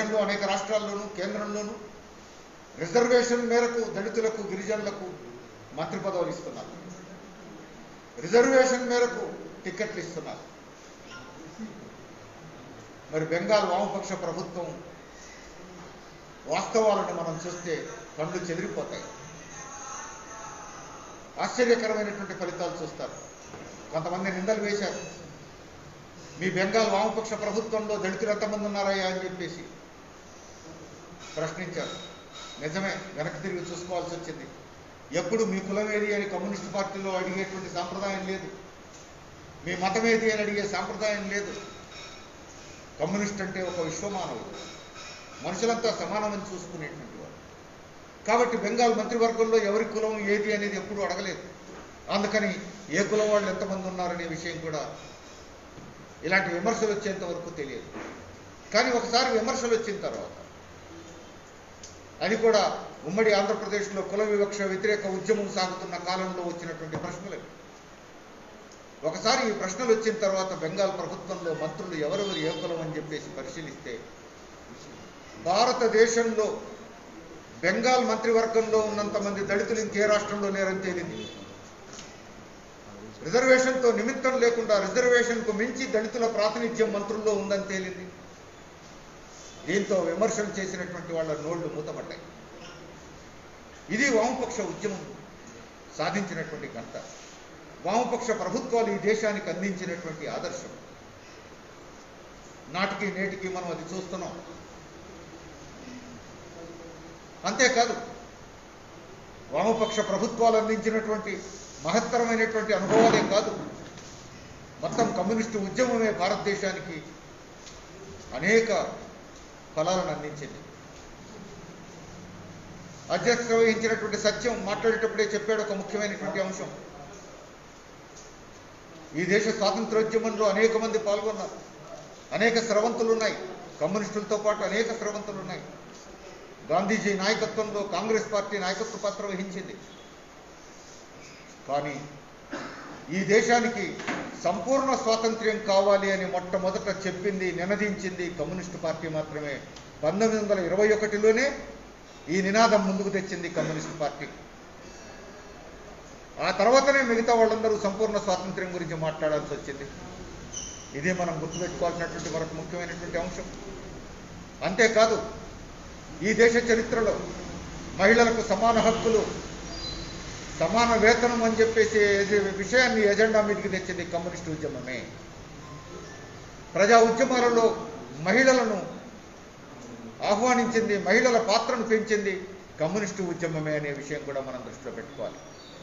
దేశంలో అనేక రాష్ట్రాల్లోనూ కేంద్రంలోనూ రిజర్వేషన్ మేరకు దళితులకు గిరిజనులకు మంత్రి పదవులు ఇస్తున్నారు రిజర్వేషన్ మేరకు టికెట్లు ఇస్తున్నారు మరి బెంగాల్ వామపక్ష ప్రభుత్వం వాస్తవాలను మనం చూస్తే కళ్ళు చెదిరిపోతాయి ఆశ్చర్యకరమైనటువంటి ఫలితాలు చూస్తారు కొంతమంది నిందలు వేశారు మీ బెంగాల్ వామపక్ష ప్రభుత్వంలో దళితులు ఎంతమంది ఉన్నారయ్యా అని చెప్పేసి ప్రశ్నించారు నిజమే వెనక్కి తిరిగి చూసుకోవాల్సి వచ్చింది ఎప్పుడు మీ కులం ఏది అని కమ్యూనిస్ట్ పార్టీలో అడిగేటువంటి సాంప్రదాయం లేదు మీ మతం ఏది అని అడిగే సాంప్రదాయం లేదు కమ్యూనిస్ట్ అంటే ఒక విశ్వమానవుడు మనుషులంతా సమానమని చూసుకునేటువంటి వాడు కాబట్టి బెంగాల్ మంత్రివర్గంలో ఎవరి కులం ఏది అనేది ఎప్పుడూ అడగలేదు అందుకని ఏ కులం వాళ్ళు ఎంతమంది ఉన్నారనే విషయం కూడా ఇలాంటి విమర్శలు వచ్చేంత వరకు తెలియదు కానీ ఒకసారి విమర్శలు వచ్చిన తర్వాత అది కూడా ఉమ్మడి ఆంధ్రప్రదేశ్లో కుల వివక్ష వ్యతిరేక ఉద్యమం సాగుతున్న కాలంలో వచ్చినటువంటి ప్రశ్నలు ఒకసారి ఈ ప్రశ్నలు వచ్చిన తర్వాత బెంగాల్ ప్రభుత్వంలో మంత్రులు ఎవరెవరు ఏ కులం అని చెప్పేసి పరిశీలిస్తే భారతదేశంలో బెంగాల్ మంత్రివర్గంలో ఉన్నంత మంది దళితులు ఇంకే రాష్ట్రంలో లేరని తేలింది రిజర్వేషన్తో నిమిత్తం లేకుండా రిజర్వేషన్కు మించి దళితుల ప్రాతినిధ్యం మంత్రుల్లో ఉందని తేలింది దీంతో విమర్శలు చేసినటువంటి వాళ్ళ నోళ్లు మూతపడ్డాయి ఇది వామపక్ష ఉద్యమం సాధించినటువంటి గంట వామపక్ష ప్రభుత్వాలు ఈ దేశానికి అందించినటువంటి ఆదర్శం నాటికి నేటికి మనం అది చూస్తున్నాం అంతేకాదు వామపక్ష ప్రభుత్వాలు అందించినటువంటి మహత్తరమైనటువంటి అనుభవాలే కాదు మొత్తం కమ్యూనిస్టు ఉద్యమమే భారతదేశానికి అనేక ఫలాలను అందించింది అధ్యక్షత వహించినటువంటి సత్యం మాట్లాడేటప్పుడే చెప్పాడు ఒక ముఖ్యమైనటువంటి అంశం ఈ దేశ స్వాతంత్రోద్యమంలో అనేక మంది పాల్గొన్నారు అనేక స్రవంతులు ఉన్నాయి కమ్యూనిస్టులతో పాటు అనేక స్రవంతులు ఉన్నాయి గాంధీజీ నాయకత్వంలో కాంగ్రెస్ పార్టీ నాయకత్వ పాత్ర వహించింది కానీ ఈ దేశానికి సంపూర్ణ స్వాతంత్ర్యం కావాలి అని మొట్టమొదట చెప్పింది నినదించింది కమ్యూనిస్టు పార్టీ మాత్రమే పంతొమ్మిది వందల ఇరవై ఒకటిలోనే ఈ నినాదం ముందుకు తెచ్చింది కమ్యూనిస్టు పార్టీ ఆ తర్వాతనే మిగతా వాళ్ళందరూ సంపూర్ణ స్వాతంత్ర్యం గురించి మాట్లాడాల్సి వచ్చింది ఇదే మనం గుర్తుపెట్టుకోవాల్సినటువంటి మరొక ముఖ్యమైనటువంటి అంశం అంతేకాదు ఈ దేశ చరిత్రలో మహిళలకు సమాన హక్కులు సమాన వేతనం అని చెప్పేసి ఏ- విషయాన్ని ఎజెండా మీదకి తెచ్చింది కమ్యూనిస్టు ఉద్యమమే ప్రజా ఉద్యమాలలో మహిళలను ఆహ్వానించింది మహిళల పాత్రను పెంచింది కమ్యూనిస్టు ఉద్యమమే అనే విషయం కూడా మనం దృష్టిలో పెట్టుకోవాలి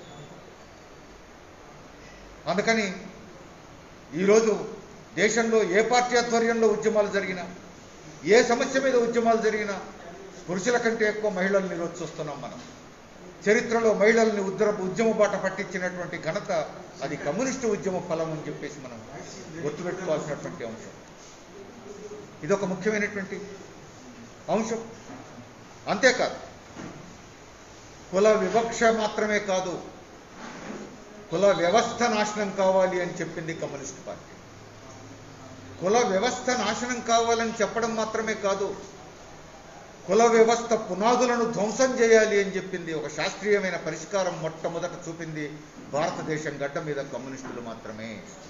అందుకని ఈరోజు దేశంలో ఏ పార్టీ ఆధ్వర్యంలో ఉద్యమాలు జరిగినా ఏ సమస్య మీద ఉద్యమాలు జరిగినా పురుషుల కంటే ఎక్కువ మహిళల్ని ఈరోజు చూస్తున్నాం మనం చరిత్రలో మహిళల్ని ఉద్ర ఉద్యమ బాట పట్టించినటువంటి ఘనత అది కమ్యూనిస్టు ఉద్యమ ఫలం అని చెప్పేసి మనం గుర్తుపెట్టుకోవాల్సినటువంటి అంశం ఇదొక ముఖ్యమైనటువంటి అంశం అంతేకాదు కుల వివక్ష మాత్రమే కాదు కుల వ్యవస్థ నాశనం కావాలి అని చెప్పింది కమ్యూనిస్ట్ పార్టీ కుల వ్యవస్థ నాశనం కావాలని చెప్పడం మాత్రమే కాదు కుల వ్యవస్థ పునాదులను ధ్వంసం చేయాలి అని చెప్పింది ఒక శాస్త్రీయమైన పరిష్కారం మొట్టమొదట చూపింది భారతదేశం గడ్డ మీద కమ్యూనిస్టులు మాత్రమే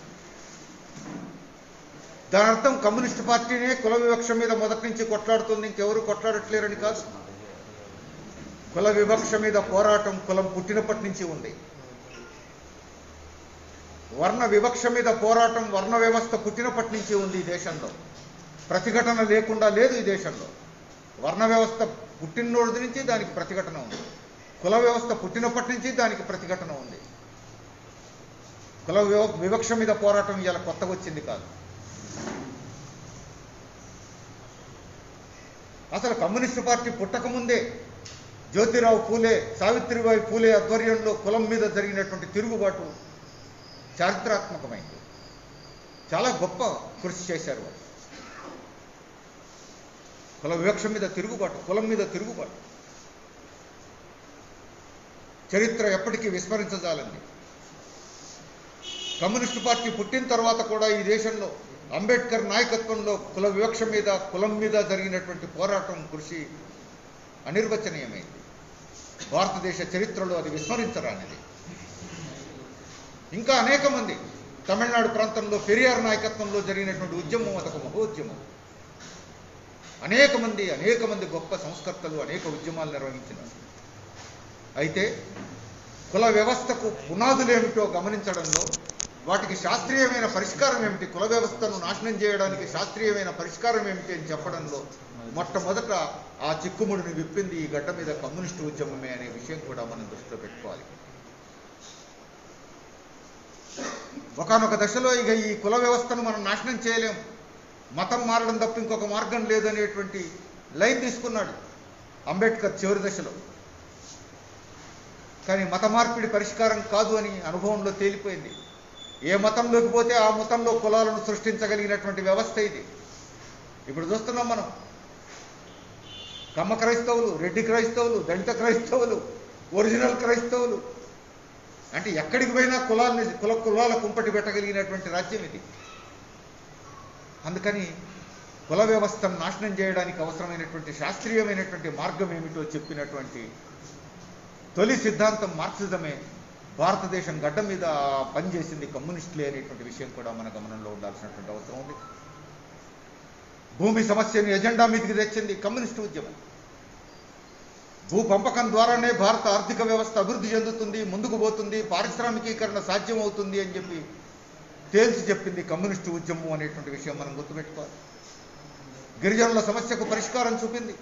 దాని అర్థం కమ్యూనిస్ట్ పార్టీనే కుల వివక్ష మీద మొదటి నుంచి కొట్లాడుతుంది ఇంకెవరు కొట్లాడట్లేరని కాదు కుల వివక్ష మీద పోరాటం కులం పుట్టినప్పటి నుంచి ఉంది వర్ణ వివక్ష మీద పోరాటం వర్ణ వ్యవస్థ పుట్టినప్పటి నుంచి ఉంది ఈ దేశంలో ప్రతిఘటన లేకుండా లేదు ఈ దేశంలో వర్ణ వ్యవస్థ పుట్టినోడి నుంచి దానికి ప్రతిఘటన ఉంది కుల వ్యవస్థ పుట్టినప్పటి నుంచి దానికి ప్రతిఘటన ఉంది కుల వివ- వివక్ష మీద పోరాటం ఇలా కొత్తగా వచ్చింది కాదు అసలు కమ్యూనిస్టు పార్టీ పుట్టకముందే జ్యోతిరావు పూలే సావిత్రిబాయి పూలే ఆధ్వర్యంలో కులం మీద జరిగినటువంటి తిరుగుబాటు చారిత్రాత్మకమైంది చాలా గొప్ప కృషి చేశారు వాళ్ళు కుల వివక్ష మీద తిరుగుబాటు కులం మీద తిరుగుబాటు చరిత్ర ఎప్పటికీ విస్మరించజాలండి కమ్యూనిస్టు పార్టీ పుట్టిన తర్వాత కూడా ఈ దేశంలో అంబేద్కర్ నాయకత్వంలో కుల వివక్ష మీద కులం మీద జరిగినటువంటి పోరాటం కృషి అనిర్వచనీయమైంది భారతదేశ చరిత్రలో అది విస్మరించరానిది ఇంకా అనేక మంది తమిళనాడు ప్రాంతంలో పెరియార్ నాయకత్వంలో జరిగినటువంటి ఉద్యమం అదొక మహోద్యమం అనేక మంది అనేక మంది గొప్ప సంస్కర్తలు అనేక ఉద్యమాలు నిర్వహించినారు అయితే కుల వ్యవస్థకు పునాదులు ఏమిటో గమనించడంలో వాటికి శాస్త్రీయమైన పరిష్కారం ఏమిటి కుల వ్యవస్థను నాశనం చేయడానికి శాస్త్రీయమైన పరిష్కారం ఏమిటి అని చెప్పడంలో మొట్టమొదట ఆ చిక్కుముడిని విప్పింది ఈ గడ్డ మీద కమ్యూనిస్టు ఉద్యమమే అనే విషయం కూడా మనం దృష్టిలో పెట్టుకోవాలి ఒకనొక దశలో ఇక ఈ కుల వ్యవస్థను మనం నాశనం చేయలేం మతం మారడం తప్ప ఇంకొక మార్గం లేదనేటువంటి లైన్ తీసుకున్నాడు అంబేద్కర్ చివరి దశలో కానీ మత మార్పిడి పరిష్కారం కాదు అని అనుభవంలో తేలిపోయింది ఏ మతంలోకి పోతే ఆ మతంలో కులాలను సృష్టించగలిగినటువంటి వ్యవస్థ ఇది ఇప్పుడు చూస్తున్నాం మనం కమ్మ క్రైస్తవులు రెడ్డి క్రైస్తవులు దళిత క్రైస్తవులు ఒరిజినల్ క్రైస్తవులు అంటే ఎక్కడికి పోయినా కులాన్ని కుల కులాల కుంపటి పెట్టగలిగినటువంటి రాజ్యం ఇది అందుకని కుల వ్యవస్థను నాశనం చేయడానికి అవసరమైనటువంటి శాస్త్రీయమైనటువంటి మార్గం ఏమిటో చెప్పినటువంటి తొలి సిద్ధాంతం మార్క్సిజమే భారతదేశం గడ్డ మీద పనిచేసింది కమ్యూనిస్టులే అనేటువంటి విషయం కూడా మన గమనంలో ఉండాల్సినటువంటి అవసరం ఉంది భూమి సమస్యని ఎజెండా మీదకి తెచ్చింది కమ్యూనిస్టు ఉద్యమం భూ పంపకం ద్వారానే భారత ఆర్థిక వ్యవస్థ అభివృద్ధి చెందుతుంది ముందుకు పోతుంది పారిశ్రామికీకరణ సాధ్యం అవుతుంది అని చెప్పి తేల్చి చెప్పింది కమ్యూనిస్టు ఉద్యమం అనేటువంటి విషయం మనం గుర్తుపెట్టుకోవాలి గిరిజనుల సమస్యకు పరిష్కారం చూపింది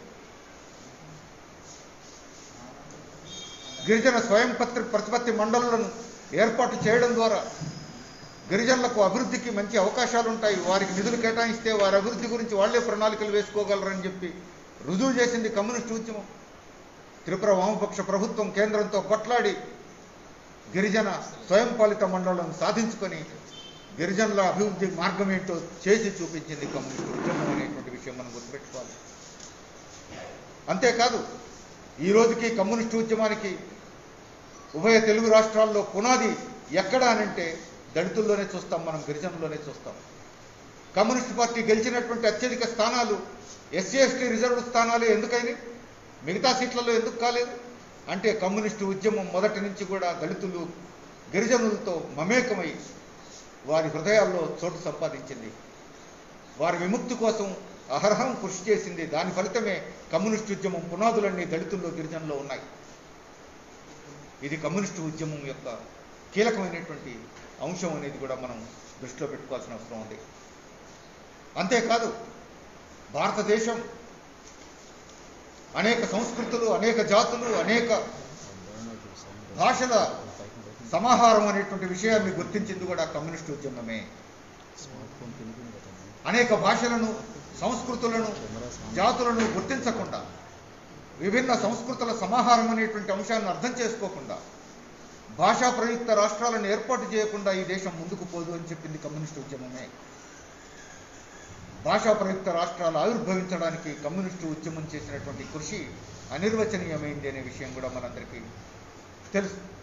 గిరిజన స్వయం పత్రి ప్రతిపత్తి మండలులను ఏర్పాటు చేయడం ద్వారా గిరిజనులకు అభివృద్ధికి మంచి అవకాశాలు ఉంటాయి వారికి నిధులు కేటాయిస్తే వారి అభివృద్ధి గురించి వాళ్లే ప్రణాళికలు వేసుకోగలరని చెప్పి రుజువు చేసింది కమ్యూనిస్టు ఉద్యమం త్రిపుర వామపక్ష ప్రభుత్వం కేంద్రంతో కొట్లాడి గిరిజన స్వయం పాలిత మండలను సాధించుకొని గిరిజనుల అభివృద్ధి మార్గం ఏంటో చేసి చూపించింది కమ్యూనిస్టు ఉద్యమం అనేటువంటి విషయం మనం గుర్తుపెట్టుకోవాలి అంతేకాదు ఈ రోజుకి కమ్యూనిస్టు ఉద్యమానికి ఉభయ తెలుగు రాష్ట్రాల్లో పునాది ఎక్కడ అనంటే దళితుల్లోనే చూస్తాం మనం గిరిజనుల్లోనే చూస్తాం కమ్యూనిస్ట్ పార్టీ గెలిచినటువంటి అత్యధిక స్థానాలు ఎస్సీ ఎస్టీ రిజర్వ్డ్ స్థానాలు ఎందుకైనాయి మిగతా సీట్లలో ఎందుకు కాలేదు అంటే కమ్యూనిస్టు ఉద్యమం మొదటి నుంచి కూడా దళితులు గిరిజనులతో మమేకమై వారి హృదయాల్లో చోటు సంపాదించింది వారి విముక్తి కోసం అహర్హం కృషి చేసింది దాని ఫలితమే కమ్యూనిస్టు ఉద్యమం పునాదులన్నీ దళితుల్లో గిరిజనుల్లో ఉన్నాయి ఇది కమ్యూనిస్టు ఉద్యమం యొక్క కీలకమైనటువంటి అంశం అనేది కూడా మనం దృష్టిలో పెట్టుకోవాల్సిన అవసరం ఉంది అంతేకాదు భారతదేశం అనేక సంస్కృతులు అనేక జాతులు అనేక భాషల సమాహారం అనేటువంటి విషయాన్ని గుర్తించింది కూడా కమ్యూనిస్టు ఉద్యమమే అనేక భాషలను సంస్కృతులను జాతులను గుర్తించకుండా విభిన్న సంస్కృతుల సమాహారం అనేటువంటి అంశాన్ని అర్థం చేసుకోకుండా భాషా ప్రయుక్త రాష్ట్రాలను ఏర్పాటు చేయకుండా ఈ దేశం ముందుకు పోదు అని చెప్పింది కమ్యూనిస్టు ఉద్యమమే భాషా ప్రయుక్త రాష్ట్రాలు ఆవిర్భవించడానికి కమ్యూనిస్టు ఉద్యమం చేసినటువంటి కృషి అనిర్వచనీయమైంది అనే విషయం కూడా మనందరికీ తెలుసు